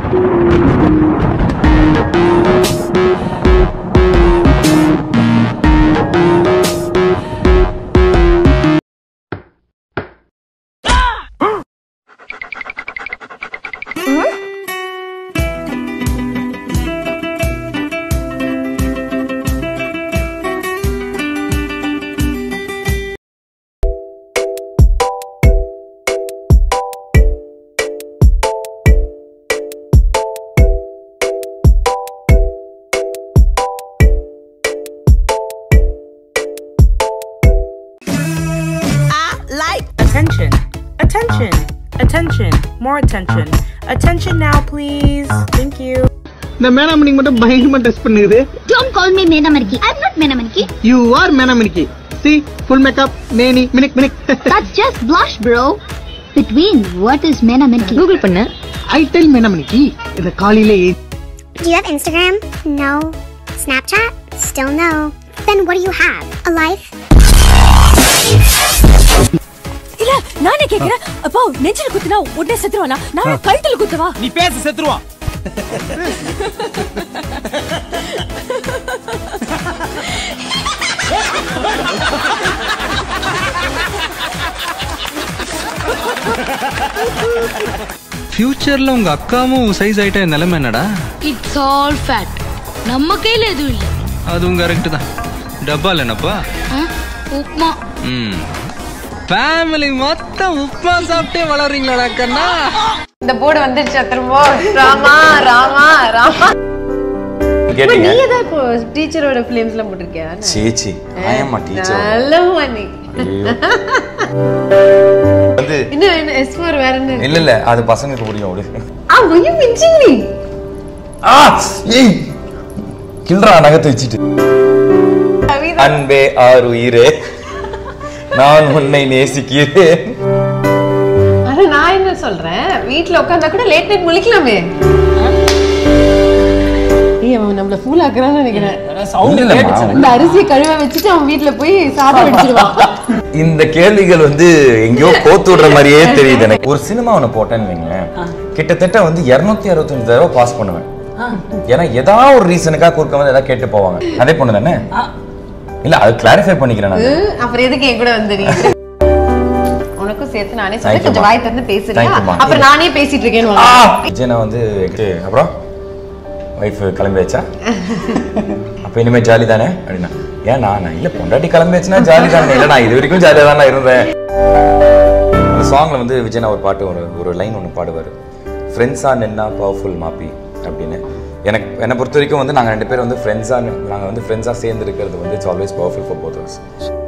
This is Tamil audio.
Attention. Attention. Attention. More attention. Attention now, please. Thank you. இந்த மேனாமணிக்கு மட்டும் பயங்கரமா டெஸ்ட் பண்ணுது Don't call me Menamaniki. I'm not Menamaniki. You are மேனாமணிக்கு சி ஃபுல் மேக்கப் நேனி மினிக் மினிக் That's just blush, bro. Between what is Menamaniki? Google பண்ணு. ஐ டெல் மேனாமணிக்கு இந்த காலையில ஏ- Do you have Instagram? No. Snapchat? Still no. Then what do you have? A life? இல்ல நானே கேக்குறேன் அப்போ நெஞ்சில குத்துனா உடனே செத்துருவானா நான் கழுத்துல குத்துவா நீ பேச செத்துருவான் ஃபியூச்சர்ல உங்க அக்காவும் சைஸ் ஆயிட்டா என் நிலைமை என்னடா இட்ஸ் ஆல் ஃபேட் நம்ம கையில எதுவும் இல்லை அதுவும் கரெக்ட் தான் டப்பால் என்னப்பா உப்மா ம் ஃபேமிலி மொத்தம் உப்புமா சாப்பிட்டே வளர்றீங்களாடா கண்ணா இந்த போர்டு வந்துருச்சா திரும்ப ராமா ராமா ராமா கேட்டீங்க நீங்க தான் இப்போ டீச்சரோட ஃபிலிம்ஸ்ல போட்டிருக்கியா சேச்சி ஆயம்மா டீச்சர் நல்ல மணி வந்து இன்னும் என்ன எஸ் ஃபோர் வேற என்ன இல்ல இல்ல அது பசங்களுக்கு புரியும் விடு ஆ வயு மிஞ்சிங் நீ ஆ ஏய் கில்றா நகத்தை வச்சுட்டு அன்பே ஆறு உயிரே நான் உன்னை நேசிக்கிறேன் ஆனா நான் என்ன சொல்றேன் வீட்ல உட்கார்ந்தா கூட லேட் நைட் முழிக்கலாமே ஏய் அவன் நம்மள ஃபூல் ஆக்குறான்னு நினைக்கிறேன் இல்லம்மா, இந்த அரிசியை கழுவ வச்சுட்டு அவன் வீட்ல போய் சாதம் வடிச்சிடுவான் இந்த கேள்விகள் வந்து எங்கேயோ கோத்து விடுற மாதிரியே தெரியுது எனக்கு ஒரு சினிமா ஒன்று போட்டேன்னு வைங்களேன் கிட்டத்தட்ட வந்து இருநூத்தி அறுபத்தஞ்சு தடவை பாஸ் பண்ணுவேன் ஏன்னா ஏதாவது ஒரு ரீசனுக்காக குறுக்க வந்து ஏதாவது கேட்டு போவாங்க அதே பொண்ணு தானே இல்ல அது கிளாரிஃபை பண்ணிக்கிறேன் நான் ம், அப்புறம் எதுக்கு என் கூட வந்து நீ உனக்கும் சேர்த்து நானே Thank சொல்றேன் you, கொஞ்சம் ma. வாய் திறந்து பேசுறியா Thank you, ma. அப்புறம் நானே பேசிட்டு இருக்கேன்னு ஆ! உனக்கு. விஜய் நான் வந்து எட்டு அப்புறம் ஒய்ஃப் கிளம்பியாச்சா அப்போ இனிமே ஜாலி தானே அப்படின்னா ஏன் நான் இல்லை பொண்டாட்டி கிளம்பியாச்சுன்னா ஜாலி தானே இல்லை நான் இது வரைக்கும் ஜாலியாக தான் இருந்தேன் அந்த சாங்ல வந்து விஜய் நான் ஒரு பாட்டு ஒரு ஒரு லைன் ஒன்று பாடுவார் ஃப்ரெண்ட்ஸா நின்னா பவர்ஃபுல் மாப்பி அப்படின்னு எனக்கு என்னை பொறுத்த வரைக்கும் வந்து நாங்கள் ரெண்டு பேரும் வந்து ஃப்ரெண்ட்ஸாக நாங்கள் வந்து ஃப்ரெண்ட்ஸாக சேர்ந்து இருக்கிறது வந்து it's always powerful for both